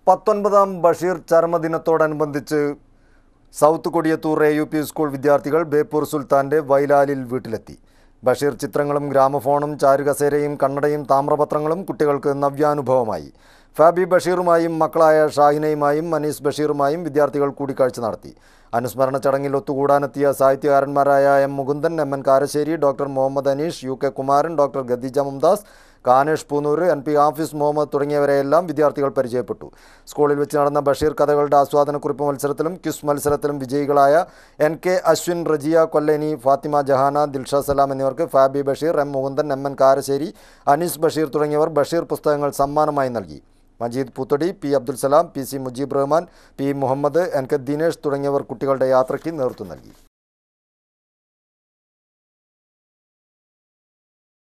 പത്തൊൻപതാം ബഷീർ ചരമദിനത്തോടനുബന്ധിച്ച് south Kodiyathur A U P school വിദ്യാർത്ഥികൾ ബേപ്പൂർ സുൽത്താൻ്റെ വൈലാലിൽ വീട്ടിലെത്തി ബഷീർ ചിത്രങ്ങളും ഗ്രാമഫോണും ചാരുകസേരയും കണ്ണടയും താമ്രപത്രങ്ങളും കുട്ടികൾക്ക് നവ്യാനുഭവമായി ഫാബി ബഷീറുമായും മക്കളായ ഷാഹിനയുമായും മനീസ് ബഷീറുമായും വിദ്യാർത്ഥികൾ കൂടിക്കാഴ്ച നടത്തി അനുസ്മരണ ചടങ്ങിൽ ഒത്തുകൂടാനെത്തിയ സാഹിത്യകാരന്മാരായ M Mukundan M N Karassery doctor Muhammad Aneesh U K Kumaran doctor Khadeeja Mumtaz Kanesh Poonoor N P Hafis Muhammad തുടങ്ങിയവരെയെല്ലാം വിദ്യാർത്ഥികൾ പരിചയപ്പെട്ടു സ്കൂളിൽ വെച്ച് നടന്ന ബഷീർ കഥകളുടെ ആസ്വാദനക്കുറിപ്പ് മത്സരത്തിലും ക്വിസ് മത്സരത്തിലും വിജയികളായ എൻ കെ അശ്വിൻ റജിയ കൊല്ലേനി ഫാത്തിമ ജഹാന ദിൽഷ സലാം എന്നിവർക്ക് Fabi Basheer M Mukundan M N Karassery Anees Basheer തുടങ്ങിയവർ ബഷീർ പുസ്തകങ്ങൾ സമ്മാനമായി നൽകി Majeed Poothadi P Abdul Salam P C Mujeeb Rahman P Muhammad N K Dinesh തുടങ്ങിയവർ കുട്ടികളുടെ യാത്രയ്ക്ക് നേതൃത്വം നൽകി